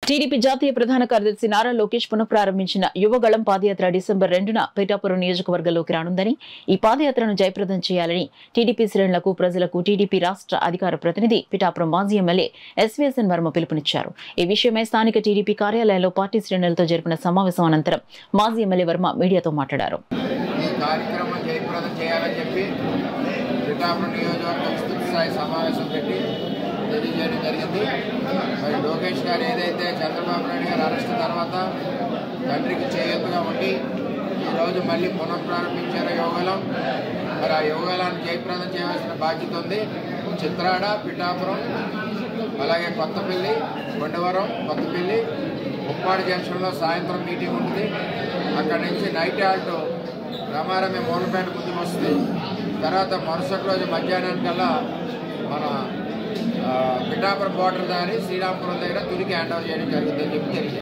TDP జాతీయ ప్రధాన కార్యదర్శి నారా లోకేష్ పునఃప్రారంభించిన యువగళం పాదయాత్ర డిసెంబర్ రెండున పిఠాపురం నియోజకవర్గంలోకి రానుందని ఈ పాదయాత్రను జయప్రదం చేయాలని టీడీపీ శ్రేణులకు ప్రజలకు టీడీపీ రాష్ట్ర అధికార ప్రతినిధి పిఠాపురం మాజీ ఎమ్మెల్యే ఎస్వీఎస్ఎన్ వర్మ పిలుపునిచ్చారు ఈ విషయమై స్థానిక టీడీపీ కార్యాలయంలో పార్టీ శ్రేణులతో జరిపిన సమావేశం అనంతరం మాజీ ఎమ్మెల్యే వర్మ మీడియాతో మాట్లాడారు ఈ కార్యక్రమం జయప్రదం చేయాలని చెప్పి శ్రీకాకుళం నియోజకవర్గం విస్తృత స్థాయి సమావేశం పెట్టి తెలియజేయడం జరిగింది మరి లోకేష్ గారు ఏదైతే చంద్రబాబు నాయుడు గారు అరెస్ట్ తర్వాత తండ్రికి చేయూతగా ఉండి ఈరోజు మళ్ళీ పునఃప్రారంభించారు యోగలం మరి ఆ యోగలాన్ని జయప్రదం చేయవలసిన బాధ్యత ఉంది చిత్రాడ పిఠాపురం అలాగే కొత్తపల్లి కొండవరం కొత్తపల్లి ఉప్పాడు జంక్షన్లో సాయంత్రం మీటింగ్ ఉంటుంది అక్కడి నుంచి నైట్ ఆల్ట్ రమారమే మూలపేట ముందుకు వస్తుంది తర్వాత మరుసటి రోజు మధ్యాహ్నానికల్లా మన ఆ, పిఠాపురం బోర్డర్ దారి శ్రీరామపురం దగ్గర తులికి హ్యాండ్ ఓవర్ చేయడం జరుగుతుందని చెప్పి తెలియజేయండి